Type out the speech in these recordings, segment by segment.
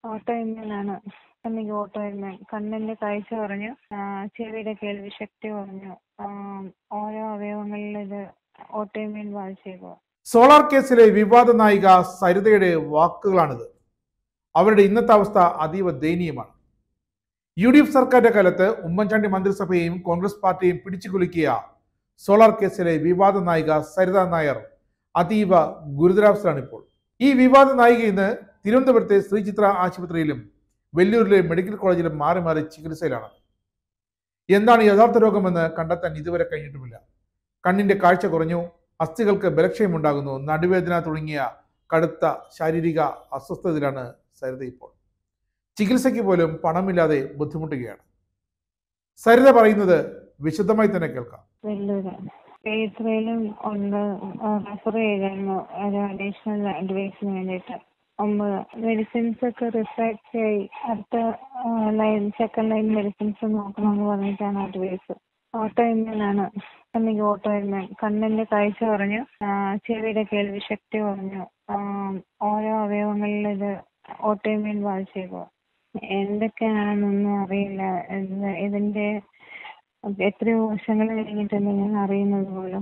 Auto ഇമ്മ്യൂണാണ് എനിക്ക് auto immune കണ്ണിന്റെ കാഴ്ച കുറഞ്ഞു ആ, ചെവിയുടെ കേൾവി ശക്തി കുറഞ്ഞു ആ, ഓരോ അവയവങ്ങളിൽ ഇത് ഓട്ടോ ഇമ്മ്യൂൺ ബാധിച്ചേക്കുക സോളാർ കേസിലെ വിവാദ നായിക സരിതയുടെ വാക്കുകളാണിത് അവരുടെ ഇന്നത്തെ അവസ്ഥ അതീവ ദയനീയമാണ് യു ഡി എഫ് സർക്കാരിന്റെ കാലത്ത് ഉമ്മൻചാണ്ടി മന്ത്രിസഭയെയും കോൺഗ്രസ് പാർട്ടിയെയും പിടിച്ചുകുലുക്കിയ സോളാർ കേസിലെ വിവാദ നായിക സരിത നായർ അതീവ ഗുരുതരാവസ്ഥയിലാണ് ഇപ്പോൾ ഈ വിവാദ നായിക ഇന്ന് തിരുവനന്തപുരത്തെ ശ്രീചിത്ര ആശുപത്രിയിലും വെല്ലൂരിലെ മെഡിക്കൽ കോളേജിലും മാറി മാറി ചികിത്സയിലാണ് എന്താണ് യഥാർത്ഥ രോഗമെന്ന് കണ്ടെത്താൻ ഇതുവരെ കഴിഞ്ഞിട്ടുമില്ല കണ്ണിന്റെ കാഴ്ച കുറഞ്ഞു അസ്ഥികൾക്ക് ബലക്ഷയമുണ്ടാകുന്നു നടുവേദന തുടങ്ങിയ കടുത്ത ശാരീരിക അസ്വസ്ഥതയിലാണ് സരിത ഇപ്പോൾ ചികിത്സയ്ക്ക് പോലും പണമില്ലാതെ ബുദ്ധിമുട്ടുകയാണ് സരിത പറയുന്നത് വിശദമായി തന്നെ കേൾക്കാം വെല്ലൂര് പേത്രയിലും ഉണ്ട് റെഫർ ചെയ്തായിരുന്നു ഒരു അഡീഷണൽ അഡ്വൈസിന് വേണ്ടിയിട്ട് ഒമ്പത് മെഡിസിൻസ് ഒക്കെ റിഫ്രാക്ട് ആയി അടുത്ത ലൈൻ സെക്കൻഡ് ലൈൻ മെഡിസിൻസ് നോക്കണമെന്ന് പറഞ്ഞിട്ടാണ് അഡ്വൈസ് ഓട്ടോ ഇമ്മ്യൂണാണ് എനിക്ക് ഓട്ടോ ഇമ്മ്യൂൺ കണ്ണിന്റെ കാഴ്ച കുറഞ്ഞു ആ, ചെവിയുടെ കേൾവി ശക്തി കുറഞ്ഞു ആ, ഓരോ അവയവങ്ങളിൽ ഇത് ഓട്ടോ ഇമ്മ്യൂൺ ബാധിച്ചേക്കുക എന്തൊക്കെയാണെന്നൊന്നും അറിയില്ല ഇത് ഇതിന്റെ എത്രയോ വർഷങ്ങൾ കഴിഞ്ഞിട്ടല്ലേ ഞാൻ അറിയുന്നത് പോലും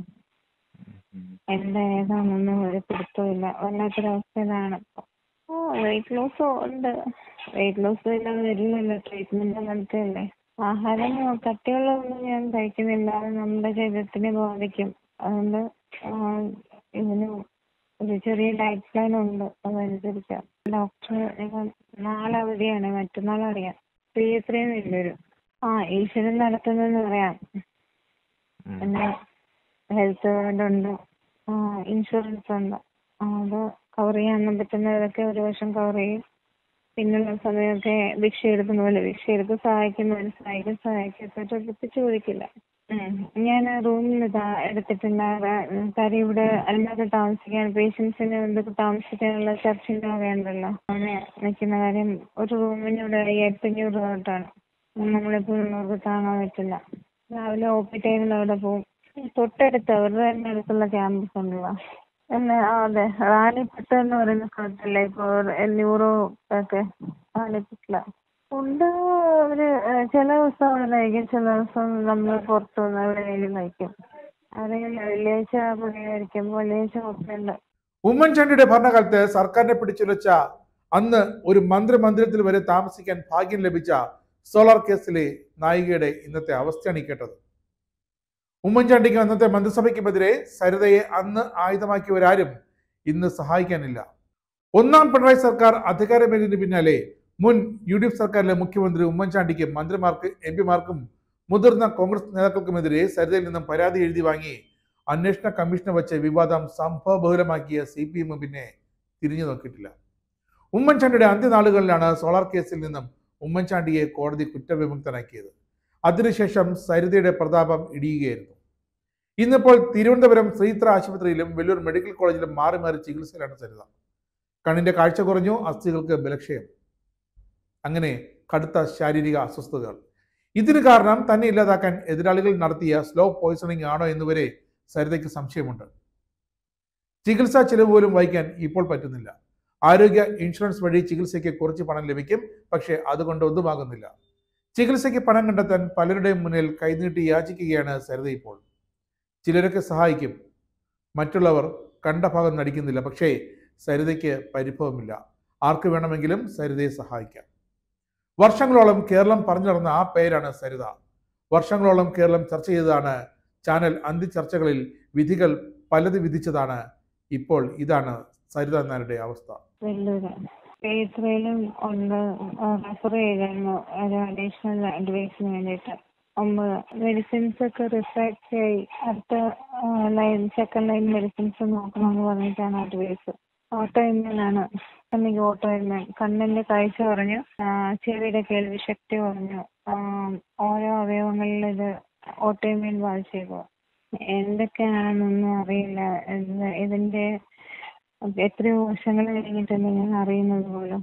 എന്താ ഏതാണെന്നൊന്നും ഒരു പിടുത്തമില്ല വല്ലാത്തൊരവസ്ഥയിലാണ് ഇപ്പൊ. ഓ വെയിറ്റ് ലോസ് ഉണ്ട് വെയിറ്റ് ലോസ് ഇല്ലാതെ വരില്ലല്ലോ ട്രീറ്റ്മെന്റ് നടത്തുകയല്ലേ ആഹാരം കട്ടിയുള്ളതൊന്നും ഞാൻ കഴിക്കുന്നില്ല അത് നമ്മുടെ ശരീരത്തിനെ ബാധിക്കും അതുകൊണ്ട് ആ, ഇതിന് ഒരു ചെറിയ ഡയറ്റ് പ്ലാൻ ഉണ്ട് അതനുസരിച്ച് ഡോക്ടർ ഇപ്പം നാളെ അവധിയാണ് മറ്റന്നാൾ അറിയാം ഫ്രീ എത്രയും വരും ആ ഈശ്വരൻ നടത്തുന്നെന്ന് പറയാം പിന്നെ ഹെൽത്ത് കാർഡ് ഉണ്ട് ആ ഇൻഷുറൻസ് ഉണ്ട് ആ, അത് കവർ ചെയ്യാൻ പറ്റുന്നതൊക്കെ ഒരു വർഷം കവർ ചെയ്യും പിന്നുള്ള സമയമൊക്കെ ഭിക്ഷ എടുക്കുന്ന പോലെ ഭിക്ഷ എടുത്ത് സഹായിക്കുന്നവര് സഹായിക്കും സഹായിക്കാത്തവരെ ഒപ്പിച്ച് ചോദിക്കില്ല ഞാൻ റൂമിൽ ഇതാ എടുത്തിട്ടുണ്ട് ഉം, കാര്യം ഇവിടെ അല്ലാതെ താമസിക്കാൻ പേഷ്യൻസിന് എന്തൊക്കെ താമസിക്കാനുള്ള ചർച്ചിന്റെ വകയുണ്ടല്ലോ അങ്ങനെ നിൽക്കുന്ന കാര്യം ഒരു റൂമിന് ഇവിടെ അയ്യായിരത്തി അഞ്ഞൂറ് രൂപ തൊട്ടാണ് നമ്മളെപ്പോഴും അവർക്ക് താങ്ങാൻ പറ്റില്ല രാവിലെ ഒ പി ടൈമിൽ അവിടെ പോകും തൊട്ടടുത്ത് അവരുടെ തന്നെ അടുത്തുള്ള ക്യാമ്പസ് ഉണ്ടല്ലോ പിന്നെ ആ അതെ റാണിപ്പെട്ട് എന്ന് പറയുന്ന സ്ഥലത്തല്ലേ ഇപ്പോൾ ന്യൂറോ ഒക്കെ റാണിപ്പെട്ടില ഫുഡ് അവര് ഏഹ്, ചില ദിവസം അവിടെ കഴിക്കും ചില ദിവസം നമ്മൾ പുറത്തു നിന്ന് എവിടെയെങ്കിലും കഴിക്കും അറിയില്ല വെള്ളിയാഴ്ച പുള്ളി കഴിക്കും വെള്ളിയാഴ്ച ഹോസ്റ്റലുണ്ട് ഉമ്മൻചാണ്ടിയുടെ ഭരണകാലത്ത് സർക്കാരിനെ പിടിച്ചുലച്ച അന്ന് ഒരു മന്ത്രിമന്ദിരത്തിൽ വരെ താമസിക്കാൻ ഭാഗ്യം ലഭിച്ച സോളാർ കേസിലെ നായികയുടെ ഇന്നത്തെ അവസ്ഥയാണ് ഈ കേട്ടത് ഉമ്മൻചാണ്ടിക്ക് അന്നത്തെ മന്ത്രിസഭയ്ക്കുമെതിരെ സരിതയെ അന്ന് ആയുധമാക്കിയവരാരും ഇന്ന് സഹായിക്കാനില്ല ഒന്നാം പിണറായി സർക്കാർ അധികാരമേറിയതിന് പിന്നാലെ മുൻ യു ഡി എഫ് സർക്കാരിലെ മുഖ്യമന്ത്രി ഉമ്മൻചാണ്ടിക്കും മന്ത്രിമാർക്ക് എം പിമാർക്കും മുതിർന്ന കോൺഗ്രസ് നേതാക്കൾക്കുമെതിരെ സരിതയിൽ നിന്നും പരാതി എഴുതി വാങ്ങി അന്വേഷണ കമ്മീഷനെ വെച്ച് വിവാദം സംഭവബഹുലമാക്കിയ സി പി എമ്മും പിന്നെ തിരിഞ്ഞു നോക്കിയിട്ടില്ല ഉമ്മൻചാണ്ടിയുടെ അന്ത്യനാളുകളിലാണ് സോളാർ കേസിൽ നിന്നും ഉമ്മൻചാണ്ടിയെ കോടതി കുറ്റവിമുക്തനാക്കിയത് അതിനുശേഷം സരിതയുടെ പ്രതാപം ഇടിയുകയായിരുന്നു ഇന്നിപ്പോൾ തിരുവനന്തപുരം ശ്രീത്ര ആശുപത്രിയിലും വെല്ലൂർ മെഡിക്കൽ കോളേജിലും മാറി മാറി ചികിത്സയിലാണ് സരിത കണ്ണിന്റെ കാഴ്ച കുറഞ്ഞു അസ്ഥികൾക്ക് ബലക്ഷയം അങ്ങനെ കടുത്ത ശാരീരിക അസ്വസ്ഥതകൾ ഇതിന് കാരണം തന്നെ ഇല്ലാതാക്കാൻ എതിരാളികൾ നടത്തിയ സ്ലോ പോയിസണിംഗ് ആണോ എന്നുവരെ സരിതയ്ക്ക് സംശയമുണ്ട് ചികിത്സാ ചെലവ് പോലും വഹിക്കാൻ ഇപ്പോൾ പറ്റുന്നില്ല ആരോഗ്യ ഇൻഷുറൻസ് വഴി ചികിത്സയ്ക്ക് കുറച്ച് പണം ലഭിക്കും പക്ഷേ അതുകൊണ്ട് ഒന്നുമാകുന്നില്ല ചികിത്സയ്ക്ക് പണം കണ്ടെത്താൻ പലരുടെയും മുന്നിൽ കൈനീട്ടി യാചിക്കുകയാണ് സരിത ഇപ്പോൾ ചിലരൊക്കെ സഹായിക്കും മറ്റുള്ളവർ കണ്ട ഭാഗം നടിക്കുന്നില്ല പക്ഷേ സരിതയ്ക്ക് പരിഭവമില്ല ആർക്ക് വേണമെങ്കിലും സരിതയെ സഹായിക്കാം വർഷങ്ങളോളം കേരളം പറഞ്ഞു നടന്ന ആ പേരാണ് സരിത വർഷങ്ങളോളം കേരളം ചർച്ച ചെയ്തതാണ് ചാനൽ അന്ത്യചർച്ചകളിൽ വിധികൾ പലത് വിധിച്ചതാണ് ഇപ്പോൾ ഇതാണ് സരിത നായരുടെ അവസ്ഥ വെല്ലൂര് പേത്രയിലും ഉണ്ട് റെഫർ ചെയ്തായിരുന്നു ഒരു അഡീഷണൽ അഡ്വൈസിന് വേണ്ടിയിട്ട് ഒമ്പത് മെഡിസിൻസ് ഒക്കെ റിഫ്രാക്ട് ആയി അടുത്ത ലൈൻ സെക്കൻഡ് ലൈൻ മെഡിസിൻസ് നോക്കണമെന്ന് പറഞ്ഞിട്ടാണ് അഡ്വൈസ് ഓട്ടോ ഇമ്മ്യൂണാണ് എനിക്ക് ഓട്ടോ ഇമ്മ്യൂൺ കണ്ണിന്റെ കാഴ്ച കുറഞ്ഞു ആ, ചെവിയുടെ കേൾവി ശക്തി കുറഞ്ഞു ആ, ഓരോ അവയവങ്ങളിൽ ഇത് ഓട്ടോ ഇമ്മ്യൂൺ ബാധിച്ചേക്കുക എന്തൊക്കെയാണെന്നൊന്നും അറിയില്ല ഇത് ഇതിന്റെ എത്രയോ വർഷങ്ങൾ കഴിഞ്ഞിട്ടല്ലേ ഞാൻ അറിയുന്നത് പോലും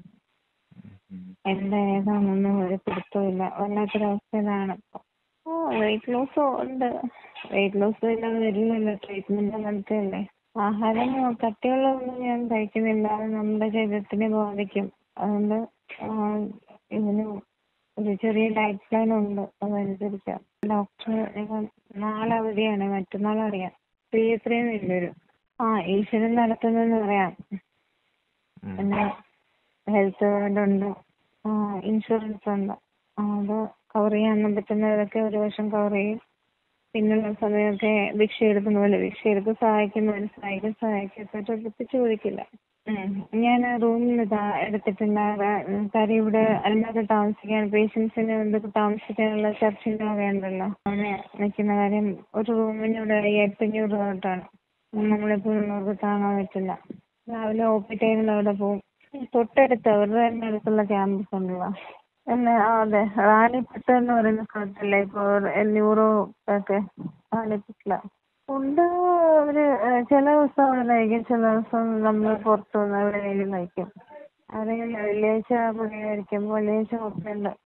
എന്താ ഏതാണെന്നൊന്നും ഒരു പിടുത്തമില്ല വല്ലാത്തൊരവസ്ഥയിലാണ് ഇപ്പൊ. ഓ വെയിറ്റ് ലോസ് ഉണ്ട് വെയിറ്റ് ലോസ് ഇല്ലാതെ വരില്ലല്ലോ ട്രീറ്റ്മെന്റ് നടത്തുകയല്ലേ ആഹാരം കട്ടിയുള്ളതൊന്നും ഞാൻ കഴിക്കുന്നില്ല അത് നമ്മുടെ ശരീരത്തിനെ ബാധിക്കും അതുകൊണ്ട് ഇതിന് ഒരു ചെറിയ ഡയറ്റ് പ്ലാൻ ഉണ്ട് അതനുസരിച്ച് ഡോക്ടർ ഇപ്പം നാളെ അവധിയാണ് മറ്റന്നാൾ അറിയാം ഫ്രീ എത്രയും വേണ്ടി വരും ആ ഈശ്വരൻ നടത്തുന്നതെന്ന് പറയാം പിന്നെ ഹെൽത്ത് കാർഡ് ഉണ്ട് ആ ഇൻഷുറൻസ് ഉണ്ട് ആ അത് കവർ ചെയ്യാൻ പറ്റുന്നതൊക്കെ ഒരു വർഷം കവർ ചെയ്യും പിന്നുള്ള സമയമൊക്കെ ഭിക്ഷ എടുക്കുന്ന പോലെ ഭിക്ഷ എടുത്ത് സഹായിക്കുന്നവർ സഹായിക്കും സഹായിക്കാത്തവരെ ചോദിക്കില്ല ഞാൻ റൂമിൽ ഇതാ എടുത്തിട്ടുണ്ട് കാര്യം ഇവിടെ അല്ലാതെ താമസിക്കാൻ പേഷ്യൻസിന് എന്തൊക്കെ താമസിക്കാനുള്ള ചർച്ചിൻ്റെ വകയുണ്ടല്ലോ അങ്ങനെ നിൽക്കുന്ന കാര്യം ഒരു റൂമിന് ഇവിടെ അയ്യായിരത്തി അഞ്ഞൂറ് രൂപ തൊട്ടാണ് നമ്മളെപ്പോഴും നമുക്ക് താങ്ങാൻ പറ്റില്ല രാവിലെ ഒ പി ടൈമിൽ അവിടെ പോകും തൊട്ടടുത്ത് അവരുടെ തന്നെ അടുത്തുള്ള ക്യാമ്പസ് ഉണ്ടല്ലോ പിന്നെ ആ അതെ റാണിപ്പട്ട് എന്ന് പറയുന്ന സ്ഥലത്തില്ലേ ഇപ്പോൾ ന്യൂറോ ഒക്കെ റാണിപ്പട്ടില ഫുഡ് അവർ ചില ദിവസം അവിടെ കഴിക്കും ചില ദിവസം നമ്മൾ പുറത്ത് നിന്ന് എവിടെയെങ്കിലും കഴിക്കും അറിയില്ല വെള്ളിയാഴ്ച പുള്ളി കഴിക്കും വെള്ളിയാഴ്ച ഹോസ്റ്റലുണ്ട്